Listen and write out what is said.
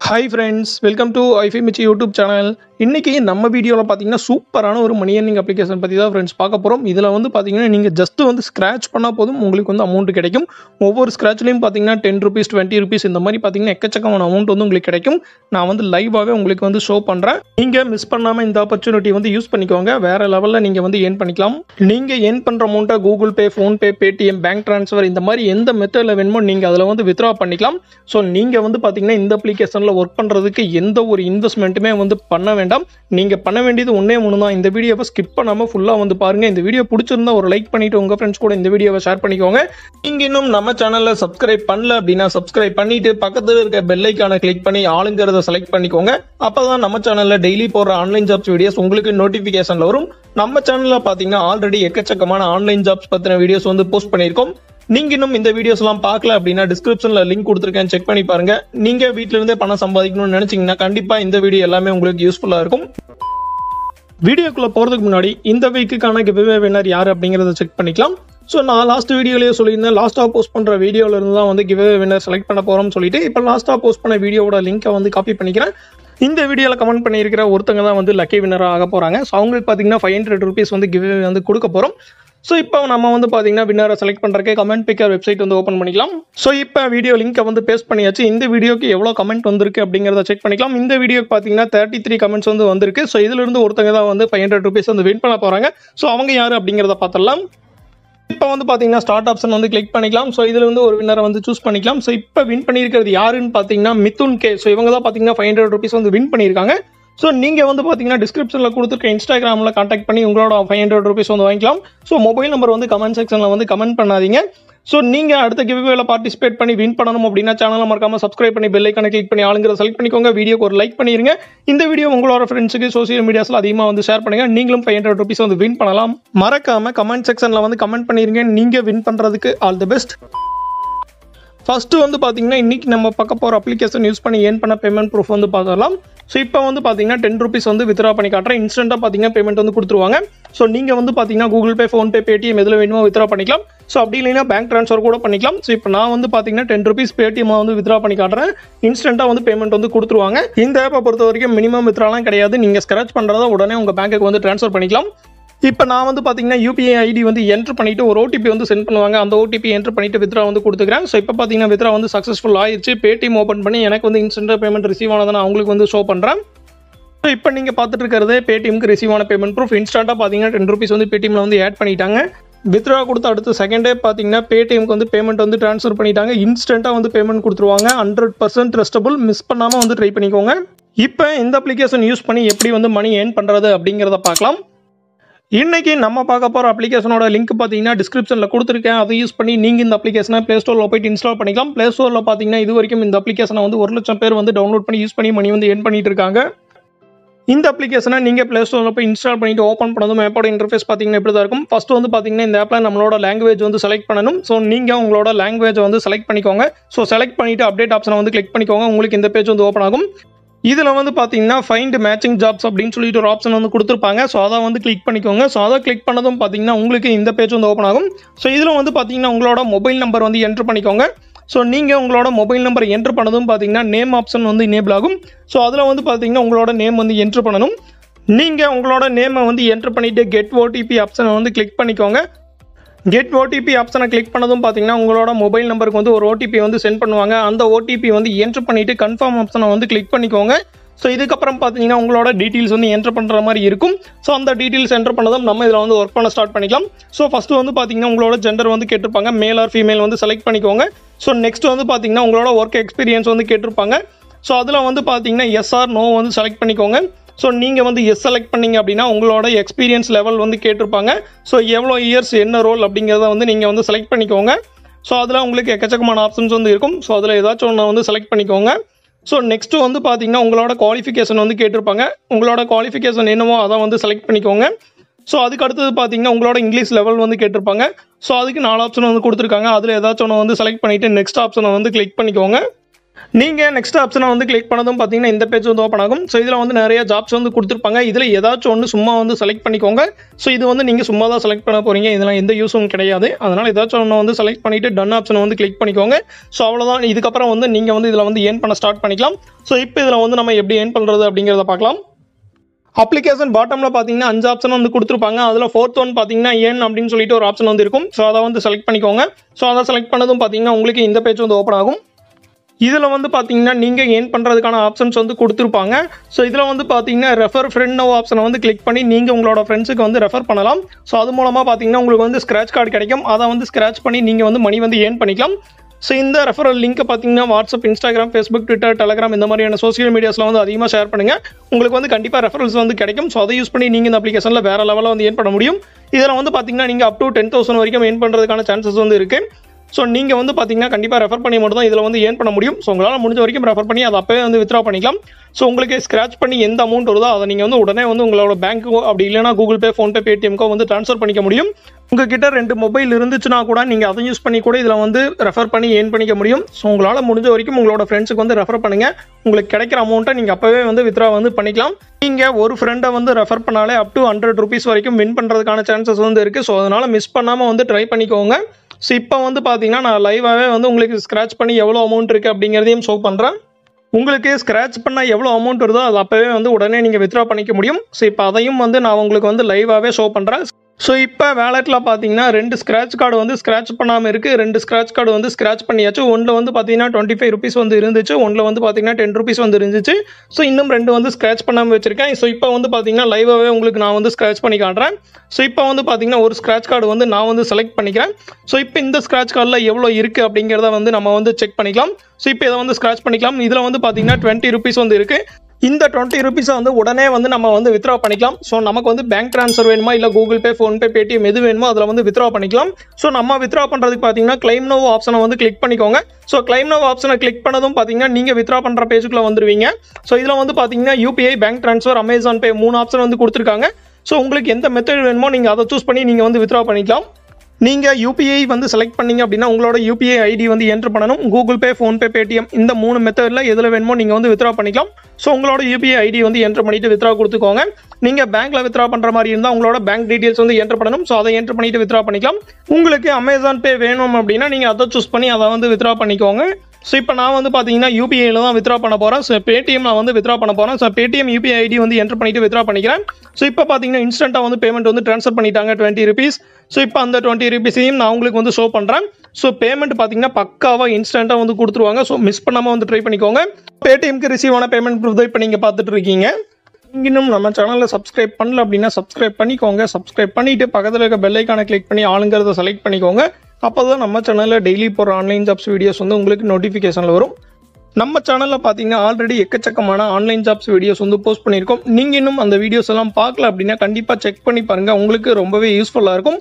hi friends welcome to ஐஃபி மிச்சி YouTube channel இன்றைக்கி நம்ம வீடியோவில் பார்த்தீங்கன்னா சூப்பரான ஒரு மணி earning அப்ளிகேஷன் பற்றி தான் ஃப்ரெண்ட்ஸ் பார்க்க போகிறோம் இதில் வந்து பார்த்தீங்கன்னா நீங்கள் ஜஸ்ட் வந்து ஸ்க்ராட்ச் பண்ணால் போதும் உங்களுக்கு வந்து அமௌண்ட் கிடைக்கும் ஒவ்வொரு ஸ்க்ராட்ச்லையும் பார்த்தீங்கன்னா டென் ருபீஸ் டுவெண்ட்டி ருபீஸ் இந்த மாதிரி பார்த்தீங்கன்னா எக்கச்சக்கமான அமௌண்ட் வந்து உங்களுக்கு கிடைக்கும் நான் வந்து லைவாகவே உங்களுக்கு வந்து ஷோ பண்ணுறேன் நீங்கள் மிஸ் பண்ணாமல் இந்த ஆப்பர்ச்சுனிட்டி வந்து யூஸ் பண்ணிக்கோங்க வேறு லெவலில் நீங்கள் வந்து ஏர்ன் பண்ணிக்கலாம் நீங்கள் ஏர்ன் பண்ணுற அமௌண்ட்டை Google Pay PhonePe Paytm bank transfer இந்த மாதிரி எந்த மெத்தடில் வேணுமோ நீங்கள் அதில் வந்து வித்ரா பண்ணிக்கலாம் ஸோ நீங்கள் வந்து பார்த்தீங்கன்னா இந்த அப்ளிகேஷனில் ஒர்க் பண்ணுறதுக்கு எந்த ஒரு இன்வெஸ்ட்மெண்ட்டுமே வந்து பண்ண வேண்டாம் நீங்கள் பண்ண வேண்டியது ஒன்றே ஒன்று தான் இந்த வீடியோவை ஸ்கிப் பண்ணாமல் ஃபுல்லாக வந்து பாருங்கள் இந்த வீடியோ பிடிச்சிருந்தா ஒரு லைக் பண்ணிவிட்டு உங்கள் ஃப்ரெண்ட்ஸ் கூட இந்த வீடியோவை ஷேர் பண்ணிக்கோங்க நீங்கள் இன்னும் நம்ம சேனலில் சப்ஸ்கிரைப் பண்ணல அப்படின்னா சப்ஸ்கிரைப் பண்ணிவிட்டு பக்கத்தில் இருக்க பெல் ஐக்கானை கிளிக் பண்ணி ஆளுங்கிறத செலக்ட் பண்ணிக்கோங்க அப்போ தான் நம்ம சேனலில் டெய்லி போடுற ஆன்லைன் ஜாப்ஸ் வீடியோஸ் உங்களுக்கு நோட்டிஃபிகேஷனில் வரும் நம்ம சேனலில் பார்த்தீங்கன்னா ஆல்ரெடி எக்கச்சக்கமான ஆன்லைன் ஜாப்ஸ் பற்றின வீடியோஸ் வந்து போஸ்ட் பண்ணியிருக்கோம் நீங்க இன்னும் இந்த வீடியோஸ்லாம் பார்க்கல அப்படின்னா டிஸ்கிரிப்ஷன்ல லிங்க் கொடுத்துருக்கேன் செக் பண்ணி பாருங்க நீங்க வீட்ல இருந்தே பணம் சம்பாதிக்கணும்னு நினைச்சீங்கன்னா கண்டிப்பா இந்த வீடியோ எல்லாமே உங்களுக்கு யூஸ்ஃபுல்லா இருக்கும் வீடியோக்குள்ள போறதுக்கு முன்னாடி இந்த வீக்குக்கான கிவ்வே வின்னர் யார் அப்படிங்கறத செக் பண்ணிக்கலாம் ஸோ நான் லாஸ்ட் வீடியோலயே சொல்லியிருந்தேன் லாஸ்ட்டாக போஸ்ட் பண்ணுற வீடியோல இருந்து தான் வந்து கிவ்வே வின்னர் செலக்ட் பண்ண போகிறோம்னு சொல்லிட்டு இப்போ லாஸ்ட்டாக போஸ்ட் பண்ண வீடியோவோட லிங்கை வந்து காப்பி பண்ணிக்கிறேன் இந்த வீடியோவில் கமெண்ட் பண்ணியிருக்கிற ஒருத்தங்க தான் வந்து லக்கி வின்னராக ஆக போகிறாங்க ஸோ அவங்களுக்கு பார்த்தீங்கன்னா ஃபைவ் ஹண்ட்ரட் ருபீஸ் வந்து கிவ்வே வந்து கொடுக்க போகிறோம் ஸோ இப்போ நம்ம வந்து பார்த்தீங்கன்னா வின்னரை செலக்ட் பண்ணுறக்கு கமெண்ட் பிக்கர் வெப்சைட் வந்து ஓப்பன் பண்ணிக்கலாம் ஸோ இப்போ வீடியோ லிங்கை வந்து பேஸ்ட் பண்ணியாச்சு இந்த வீடியோக்கு எவ்வளோ கமெண்ட் வந்திருக்கு அப்படிங்கிறத செக் பண்ணிக்கலாம் இந்த வீடியோக்கு பார்த்தீங்கன்னா தேர்ட்டி த்ரீ கமெண்ட்ஸ் வந்து வந்திருக்கு ஸோ இதிலிருந்து ஒருத்தங்க தான் வந்து ஃபைவ் ஹண்ட்ரட் ருபீஸ் வந்து வின் பண்ண போகிறாங்க ஸோ அவங்க யார் அப்படிங்கிறத பார்த்துடலாம் இப்போ வந்து பார்த்தீங்கன்னா ஸ்டார்ட் ஆப்ஷன் வந்து கிளிக் பண்ணிக்கலாம் ஸோ இதில் வந்து ஒரு வின்னரை வந்து சூஸ் பண்ணிக்கலாம் ஸோ இப்போ வின் பண்ணியிருக்கிறது யாருன்னு பார்த்தீங்கன்னா மிதுன் கே ஸோ இவங்க தான் பார்த்தீங்கன்னா ஃபைவ் ஹண்ட்ரட் ருபீஸ் வந்து வின் பண்ணியிருக்காங்க ஸோ நீங்கள் வந்து பார்த்தீங்கன்னா டிஸ்கிரிப்ஷனில் கொடுத்துருக்க இன்ஸ்டாகிராமில் காண்டாக்ட் பண்ணி உங்களோட ஃபைவ் ஹண்ட்ரட் ருபீஸ் வந்து வாங்கிக்கலாம் ஸோ மொபைல் நம்பர் வந்து கமெண்ட் செக்ஷனில் வந்து கமெண்ட் பண்ணாதீங்க ஸோ நீங்கள் அடுத்த கிவ்வேல பார்ட்டிசிபேட் பண்ணி வின் பண்ணணும் அப்படின்னா சேனலை மறக்காம சப்ஸ்கிரைப் பண்ணி பெல் ஐக்கானை கிளிக் பண்ணி ஆளுங்கிற செலக்ட் பண்ணிக்கோங்க வீடியோக்கு ஒரு லைக் பண்ணிருங்க இந்த வீடியோ உங்களோட ஃப்ரெண்ட்ஸுக்கு சோசியல் மீடியாஸில் அதிகமாக வந்து ஷேர் பண்ணுங்க நீங்களும் ஃபைவ் ஹண்ட்ரட் ருபீஸ் வந்து வின் பண்ணலாம் மறக்காம கமெண்ட் செக்ஷனில் வந்து கமெண்ட் பண்ணிருங்க நீங்கள் வின் பண்ணுறதுக்கு ஆல் தி பெஸ்ட் ஃபர்ஸ்ட் வந்து பார்த்தீங்கன்னா இன்னைக்கு நம்ம பார்க்க போகிற அப்ளிகேஷன் யூஸ் பண்ணி ஏன் பண்ண பேமெண்ட் ப்ரூஃப் வந்து பார்க்கலாம் ஸோ இப்போ வந்து பார்த்தீங்கன்னா டென் ருபீஸ் வந்து வித்ரா பண்ணி காட்டுறேன் இன்ஸ்டன்ட்டாக பார்த்தீங்கன்னா பேமெண்ட் வந்து கொடுத்துருவாங்க ஸோ நீங்கள் வந்து பார்த்தீங்கன்னா கூகுள் பே ஃபோன்பே பேடிஎம் எதில் வேணுமோ வித்ரா பண்ணிக்கலாம் ஸோ அப்படி இல்லைன்னா பேங்க் ட்ரான்ஸ்ஃபர் கூட பண்ணிக்கலாம் ஸோ இப்போ நான் வந்து பார்த்தீங்கன்னா டென் ருபீஸ் பேடிஎம் வந்து வித்ரா பண்ணி காட்டுறேன் இன்ஸ்டன்ட்டாக வந்து பேமெண்ட் வந்து கொடுத்துருவாங்க இந்த ஆப்பை பொறுத்த வரைக்கும் மினிமம் வித்ராலாம் கிடையாது நீங்கள் ஸ்க்ராச் பண்ணுறத உடனே உங்கள் பேங்க்குக்கு வந்து ட்ரான்ஸ்ஃபர் பண்ணிக்கலாம் இப்போ நான் வந்து பார்த்தீங்கன்னா யூபிஐ ஐடி வந்து என்ட்ரு பண்ணிட்டு ஒரு ஓடிபி வந்து சென்ட் பண்ணுவாங்க அந்த ஓடிபி என்ட்ரு பண்ணிட்டு வித்ரா வந்து கொடுத்துக்கிறேன் ஸோ இப்போ பார்த்தீங்கன்னா வித்ரா வந்து சக்ஸஸ்ஃபுல் ஆயிடுச்சு பேடிஎம் ஓப்பன் பண்ணி எனக்கு வந்து இன்ஸ்டன்ட் பேமெண்ட் ரிசீவ் ஆனதை நான் அவங்களுக்கு வந்து ஷோ பண்ணுறேன் ஸோ இப்போ நீங்கள் பார்த்துட்டு இருக்கிறது பேடிஎம்க்கு ரிசீவ் ஆன பேமெண்ட் ப்ரூஃப் இன்ஸ்டண்ட்டாக பார்த்தீங்கன்னா டென் ருபீஸ் வந்து பேடிஎம்ல வந்து ஆட் பண்ணிட்டாங்க வித்ரா கொடுத்த அடுத்த செகண்டே பார்த்தீங்கன்னா பேடிஎம்க்கு வந்து பேமெண்ட் வந்து ட்ரான்ஸ்ஃபர் பண்ணிட்டாங்க இன்ஸ்டண்ட்டாக வந்து பேமெண்ட் கொடுத்துருவாங்க ஹண்ட்ரட் பர்சன்ட் ட்ரஸ்டபுள் மிஸ் பண்ணாமல் வந்து ட்ரை பண்ணிக்கோங்க இப்போ இந்த அப்ளிகேஷன் யூஸ் பண்ணி எப்படி வந்து மணி ஏர்ன் பண்ணுறது அப்படிங்கிறத பார்க்கலாம் இன்னைக்கு நம்ம பார்க்க போகிற அப்ளிகேஷனோட லிங்க் பார்த்தீங்கன்னா டிஸ்கிரிப்ஷனில் கொடுத்துருக்கேன் அதை யூஸ் பண்ணி நீங்கள் இந்த அப்ளிகேஷனை ப்ளே ஸ்டோரில் போயிட்டு இன்ஸ்டால் பண்ணிக்கலாம் ப்ளே ஸ்டோரில் பார்த்தீங்கன்னா இது வரைக்கும் இந்த அப்ளிகேஷனை வந்து ஒரு லட்சம் பேர் வந்து டவுன்லோட் பண்ணி யூஸ் பண்ணி மணி வந்து ஏர்ன் பண்ணிட்டு இருக்காங்க இந்த அப்ளிகேஷனை நீங்கள் ப்ளே ஸ்டோரில் போய் இன்ஸ்டால் பண்ணிட்டு ஓப்பன் பண்ணதும் ஆப்போட இன்டர்ஃபேஸ் பார்த்தீங்கன்னா இப்படி தான் இருக்கும் ஃபஸ்ட்டு வந்து பார்த்தீங்கன்னா இந்த ஆப்பில் நம்மளோட லாங்குவேஜ் வந்து செலக்ட் பண்ணணும் ஸோ நீங்கள் உங்களோட லாங்குவேஜை வந்து செலக்ட் பண்ணிக்கோங்க ஸோ செலக்ட் பண்ணிவிட்டு அப்டேட் ஆப்ஷனை வந்து கிளிக் பண்ணிக்கோங்க உங்களுக்கு இந்த பேஜ் வந்து ஓப்பன் ஆகும் இதில் வந்து பார்த்தீங்கன்னா ஃபைண்ட் மேட்சிங் ஜாப்ஸ் அப்படின்னு சொல்லிட்டு ஒரு ஆப்ஷன் வந்து கொடுத்துருப்பாங்க ஸோ அதை வந்து கிளிக் பண்ணிக்கோங்க ஸோ அதை கிளிக் பண்ணதும் பார்த்தீங்கன்னா உங்களுக்கு இந்த பேஜ் வந்து ஓப்பன் ஆகும் ஸோ இதில் வந்து பார்த்தீங்கன்னா உங்களோட மொபைல் நம்பர் வந்து என்ட்ரு பண்ணிக்கோங்க ஸோ நீங்கள் உங்களோட மொபைல் நம்பர் என்ட்ரு பண்ணதும் பார்த்தீங்கன்னா நேம் ஆப்ஷன் வந்து எனேபிள் ஆகும் ஸோ அதில் வந்து பார்த்தீங்கன்னா உங்களோட நேம் வந்து என்ட்ரு பண்ணணும் நீங்கள் உங்களோட நேமை வந்து என்ட்ரு பண்ணிவிட்டு கெட் ஓடிபி ஆப்ஷனை வந்து கிளிக் பண்ணிக்கோங்க கெட் ஓடிபி ஆப்ஷனை கிளிக் பண்ணதும் பார்த்தீங்கன்னா உங்களோட மொபைல் நம்பருக்கு வந்து ஒரு ஓடிபி வந்து சென்ட் பண்ணுவாங்க அந்த ஓடிபி வந்து என்ட்ரு பண்ணிவிட்டு கன்ஃபார்ம் ஆப்ஷனை வந்து கிளிக் பண்ணிக்கோங்க ஸோ இதுக்கப்புறம் பார்த்தீங்கன்னா உங்களோட டீட்டெயில்ஸ் வந்து என்ட்ரு பண்ணுற மாதிரி இருக்கும் ஸோ அந்த டீட்டெயில்ஸ் என்ட்ரு பண்ணதும் நம்ம இதில் வந்து ஒர்க் பண்ண ஸ்டார்ட் பண்ணிக்கலாம் ஸோ ஃபஸ்ட்டு வந்து பார்த்தீங்கன்னா உங்களோட ஜெண்டர் வந்து கேட்டிருப்பாங்க மேல் ஆர் ஃபீமேல் வந்து செலக்ட் பண்ணிக்கோங்க ஸோ நெக்ஸ்ட் வந்து பார்த்தீங்கன்னா உங்களோட ஒர்க் எக்ஸ்பீரியன்ஸ் வந்து கேட்டிருப்பாங்க ஸோ அதில் வந்து பார்த்தீங்கன்னா எஸ்ஆர் நோ வந்து செலக்ட் பண்ணிக்கோங்க ஸோ நீங்கள் வந்து எஸ் செலக்ட் பண்ணீங்க அப்படின்னா உங்களோட எக்ஸ்பீரியன்ஸ் லெவல் வந்து கேட்டிருப்பாங்க ஸோ எவ்வளோ இயர்ஸ் என்ன ரோல் அப்படிங்கிறத வந்து நீங்கள் வந்து செலக்ட் பண்ணிக்கோங்க ஸோ அதில் உங்களுக்கு எக்கச்சக்கமான ஆப்ஷன்ஸ் வந்து இருக்கும் ஸோ அதில் ஏதாச்சும் ஒன்று வந்து செலக்ட் பண்ணிக்கோங்க ஸோ நெக்ஸ்ட்டு வந்து பார்த்தீங்கன்னா உங்களோட குவாலிஃபிகேஷன் வந்து கேட்டிருப்பாங்க உங்களோட குவாலிஃபிகேஷன் என்னவோ அதை வந்து செலக்ட் பண்ணிக்கோங்க ஸோ அதுக்கு அடுத்தது பார்த்தீங்கன்னா உங்களோட இங்கிலீஷ் லெவல் வந்து கேட்டிருப்பாங்க ஸோ அதுக்கு நாலு ஆப்ஷன் வந்து கொடுத்துருக்காங்க அதில் ஏதாச்சும் ஒன்று வந்து செலக்ட் பண்ணிவிட்டு நெக்ஸ்ட் ஆப்ஷனை வந்து கிளிக் பண்ணிக்கோங்க நீங்கள் நெக்ஸ்ட் ஆப்ஷனை வந்து கிளிக் பண்ணதும் பார்த்தீங்கன்னா இந்த பேஜ் வந்து ஓப்பன் ஆகும் ஸோ இதில் வந்து நிறைய ஜாப்ஸ் வந்து கொடுத்துருப்பாங்க இதில் ஏதாச்சும் ஒன்று சும்மா வந்து செலக்ட் பண்ணிக்கோங்க ஸோ இது வந்து நீங்கள் சும்மா தான் செலக்ட் பண்ண போகிறீங்க இதெல்லாம் எந்த யூஸும் கிடையாது அதனால் ஏதாச்சும் ஒன்று வந்து செலக்ட் பண்ணிவிட்டு டன் ஆப்ஷனை வந்து கிளிக் பண்ணிக்கோங்க ஸோ அவ்வளோதான் இதுக்கப்புறம் வந்து நீங்கள் வந்து இதில் வந்து ஏர்ன் பண்ண ஸ்டார்ட் பண்ணிக்கலாம் ஸோ இப்போ இதில் வந்து நம்ம எப்படி ஏர்ன் பண்ணுறது அப்படிங்கிறத பார்க்கலாம் அப்ளிகேஷன் பாட்டமில் பார்த்தீங்கன்னா அஞ்சு ஆப்ஷன் வந்து கொடுத்துருப்பாங்க அதில் ஃபோர்த் ஒன் பார்த்தீங்கன்னா ஏன் அப்படின்னு சொல்லிட்டு ஒரு ஆப்ஷன் வந்து இருக்கும் ஸோ அதை வந்து செலக்ட் பண்ணிக்கோங்க ஸோ அதை செலக்ட் பண்ணதும் பார்த்தீங்கன்னா உங்களுக்கு இந்த பேஜ் வந்து ஓப்பன் ஆகும் இதில் வந்து பார்த்தீங்கன்னா நீங்கள் ஏர்ன் பண்ணுறதுக்கான ஆப்ஷன்ஸ் வந்து கொடுத்துருப்பாங்க ஸோ இதில் வந்து பார்த்தீங்கன்னா ரெஃபர் ஃப்ரெண்ட் நோ ஆப்ஷனை வந்து கிளிக் பண்ணி நீங்கள் உங்களோட ஃப்ரெண்ட்ஸுக்கு வந்து ரெஃபர் பண்ணலாம் ஸோ அது மூலமாக பார்த்தீங்கன்னா உங்களுக்கு வந்து ஸ்க்ராட்ச் கார்டு கிடைக்கும் அதை வந்து ஸ்க்ராட்ச் பண்ணி நீங்கள் வந்து மணி வந்து ஏர்ன் பண்ணிக்கலாம் ஸோ இந்த ரெஃபரல் லிங்க்கை பார்த்தீங்கன்னா WhatsApp Instagram Facebook Twitter Telegram இந்த மாதிரியான சோஷியல் மீடியாஸில் வந்து அதிகமாக ஷேர் பண்ணுங்கள் உங்களுக்கு வந்து கண்டிப்பாக ரெஃபரல்ஸ் வந்து கிடைக்கும் ஸோ அதை யூஸ் பண்ணி நீங்கள் இந்த அப்ளிகேஷனில் வேறு லெவலில் வந்து ஏர்ன் பண்ண முடியும் இதில் வந்து பார்த்தீங்கன்னா நீங்கள் அப் டு டென் தௌசண்ட் வரைக்கும் ஏர்ன் பண்ணுறதுக்கான சான்சஸ் வந்து இருக்குது ஸோ நீங்கள் வந்து பார்த்தீங்கன்னா கண்டிப்பாக ரெஃபர் பண்ணி மட்டும் தான் இதில் வந்து ஏர்ன் பண்ண முடியும் ஸோ உங்களால் முடிஞ்ச வரைக்கும் ரெஃபர் பண்ணி அதை அப்பவே வந்து வித்ரா பண்ணிக்கலாம் ஸோ உங்களுக்கு ஸ்க்ராச் பண்ணி எந்த அமௌண்ட் வருதோ அதை நீங்கள் வந்து உடனே வந்து உங்களோட பேங்க்கோ அப்படி இல்லைனா கூகுள் பே ஃபோன்பே பேடிஎம்க்கோ வந்து ட்ரான்ஸ்ஃபர் பண்ணிக்க முடியும் உங்ககிட்ட ரெண்டு மொபைல் இருந்துச்சுன்னா கூட நீங்கள் அதை யூஸ் பண்ணி கூட இதில் வந்து ரெஃபர் பண்ணி ஏர்ன் பண்ணிக்க முடியும் ஸோ உங்களால் முடிஞ்ச வரைக்கும் உங்களோட ஃப்ரெண்ட்ஸுக்கு வந்து ரெஃபர் பண்ணுங்கள் உங்களுக்கு கிடைக்கிற அமௌண்ட்டை நீங்கள் அப்போவே வந்து வித்ரா வந்து பண்ணிக்கலாம் நீங்கள் ஒரு ஃப்ரெண்டை வந்து ரெஃபர் பண்ணாலே அப் டு ஹண்ட்ரட் ருபீஸ் வரைக்கும் வின் பண்ணுறதுக்கான சான்சஸ் வந்து இருக்குது ஸோ அதனால் மிஸ் பண்ணாமல் வந்து ட்ரை பண்ணிக்கோங்க ஸோ இப்போ வந்து பார்த்தீங்கன்னா நான் லைவாகவே வந்து உங்களுக்கு ஸ்க்ராட்ச் பண்ணி எவ்வளோ அமௌண்ட் இருக்குது அப்படிங்கிறதையும் ஷோ பண்ணுறேன் உங்களுக்கு ஸ்க்ராட்ச் பண்ண எவ்வளோ அமௌண்ட் வருதோ அது அப்போவே வந்து உடனே நீங்கள் வித்ரா பண்ணிக்க முடியும் ஸோ இப்போ அதையும் வந்து நான் உங்களுக்கு வந்து லைவாகவே ஷோ பண்ணுறேன் ஸோ இப்போ வேலெட்டில் பார்த்தீங்கன்னா ரெண்டு ஸ்க்ராட்ச் கார்டு வந்து ஸ்க்ராட்ச் பண்ணாமல் இருக்குது ரெண்டு ஸ்க்ராட்ச் கார்டு வந்து ஸ்க்ராட்ச் பண்ணியாச்சு ஒன்றில் வந்து பார்த்தீங்கன்னா டுவெண்ட்டி ஃபைவ் ருபீஸ் வந்து இருந்துச்சு ஒன்றில் வந்து பார்த்தீங்கன்னா டென் ருபீஸ் வந்து இருந்துச்சு ஸோ இன்னும் ரெண்டு வந்து ஸ்க்ராட்ச் பண்ணாமல் வச்சிருக்கேன் ஸோ இப்போ வந்து பார்த்தீங்கன்னா லைவாகவே உங்களுக்கு நான் வந்து ஸ்க்ராட்ச் பண்ணி காட்டுறேன் ஸோ இப்போ வந்து பார்த்தீங்கன்னா ஒரு ஸ்க்ராட்ச் கார்டு வந்து நான் வந்து செலக்ட் பண்ணிக்கிறேன் ஸோ இப்போ இந்த ஸ்க்ராட்ச் கார்டில் எவ்வளோ இருக்குது அப்படிங்கிறத வந்து நம்ம வந்து செக் பண்ணிக்கலாம் ஸோ இப்போ இதை வந்து ஸ்க்ராட்ச் பண்ணிக்கலாம் இதில் வந்து பார்த்தீங்கன்னா டுவெண்ட்டி ருபீஸ் வந்து இருக்குது இந்த டுவெண்ட்டி ருபீஸை வந்து உடனே வந்து நம்ம வந்து வித்ரா பண்ணிக்கலாம் ஸோ நமக்கு வந்து பேங்க் ட்ரான்ஸ்ஃபர் வேணுமா இல்லை கூகுள் பே ஃபோன்பே பேடிஎம் எது வேணுமோ அதில் வந்து வித்ரா பண்ணிக்கலாம் ஸோ நம்ம வித்ரா பண்ணுறதுக்கு பார்த்தீங்கன்னா கிளைம் நோ ஆப்ஷனை வந்து கிளிக் பண்ணிக்கோங்க ஸோ கிளைம் நோ ஆப்ஷனை கிளிக் பண்ணதும் பார்த்தீங்கன்னா நீங்கள் வித்ரா பண்ணுற பேஜுக்குள்ளே வந்துருவீங்க ஸோ இதில் வந்து பார்த்தீங்கன்னா UPI bank transfer Amazon Pay மூணு ஆப்ஷன் வந்து கொடுத்துருக்காங்க ஸோ உங்களுக்கு எந்த மெத்தட் வேணுமோ நீங்கள் அதை சூஸ் பண்ணி நீங்கள் வந்து வித்ரா பண்ணிக்கலாம் நீங்கள் யூபிஐ வந்து செலக்ட் பண்ணீங்க அப்படின்னா உங்களோட யூபிஐ ஐடி வந்து என்ட்ரு பண்ணணும் கூகுள் பே ஃபோன்பே பேடிஎம் இந்த மூணு மெத்தடில் எதில் வேணுமோ நீங்கள் வந்து வித்ரா பண்ணிக்கலாம் ஸோ உங்களோட யூபிஐ ஐடி வந்து என்ட்ரு பண்ணிட்டு வித்ரா கொடுத்துக்கோங்க நீங்கள் பேங்க்கில் வித்ரா பண்ணுற மாதிரி இருந்தால் உங்களோட பேங்க் டீட்டெயில்ஸ் வந்து என்ட்ரு பண்ணணும் ஸோ அதை என்ட்ரு பண்ணிட்டு வித்ரா பண்ணிக்கலாம் உங்களுக்கு அமேசான் பே வேணும் அப்படின்னா நீங்கள் அதை சூஸ் பண்ணி அதை வந்து வித்ரா பண்ணிக்கோங்க ஸோ இப்போ நான் வந்து பார்த்தீங்கன்னா யூபிஐயில் தான் வித்ரா பண்ண போகிறேன் ஸோ பேடிஎம் நான் வந்து வித்ரா பண்ண போகிறேன் ஸோ பேடிஎம் யூபிஐ ஐடி வந்து என்ட்ரு பண்ணிட்டு வித்ரா பண்ணிக்கிறேன் ஸோ இப்போ பார்த்தீங்கன்னா இன்ஸ்டண்ட்டாக வந்து பேமெண்ட் வந்து ட்ரான்ஸ்ஃபர் பண்ணிட்டாங்க டுவெண்ட்டி ருபீஸ் ஸோ இப்போ அந்த டுவெண்ட்டி ருபீஸையும் நான் உங்களுக்கு வந்து ஷோ பண்ணுறேன் ஸோ பேமெண்ட் பார்த்தீங்கன்னா பக்காவாக இன்ஸ்டண்ட்டாக வந்து கொடுத்துருவாங்க ஸோ மிஸ் பண்ணாமல் வந்து ட்ரை பண்ணிக்கோங்க பேடிஎம்க்கு ரிசீவ் ஆன பேமெண்ட் ப்ரூஃப் இப்போ நீங்கள் பார்த்துட்டு இருக்கீங்க இன்னும் நம்ம சேனலில் சப்ஸ்கிரைப் பண்ணல அப்படின்னா சப்ஸ்கிரைப் பண்ணிக்கோங்க சப்ஸ்கிரைப் பண்ணிவிட்டு பக்கத்தில் இருக்க பெல் ஐக்கானை கிளிக் பண்ணி ஆளுங்கிறத செலக்ட் பண்ணிக்கோங்க அப்போ தான் நம்ம சேனலில் டெய்லி போகிற ஆன்லைன் ஜாப்ஸ் வீடியோஸ் வந்து உங்களுக்கு நோட்டிஃபிகேஷனில் வரும் நம்ம சேனலில் பார்த்தீங்கன்னா ஆல்ரெடி எக்கச்சக்கமான ஆன்லைன் ஜாப்ஸ் வீடியோஸ் வந்து போஸ்ட் பண்ணியிருக்கோம் நீங்கள் இன்னும் அந்த வீடியோஸ் எல்லாம் பார்க்கல அப்படின்னா கண்டிப்பாக செக் பண்ணி பாருங்கள் உங்களுக்கு ரொம்பவே யூஸ்ஃபுல்லாக இருக்கும்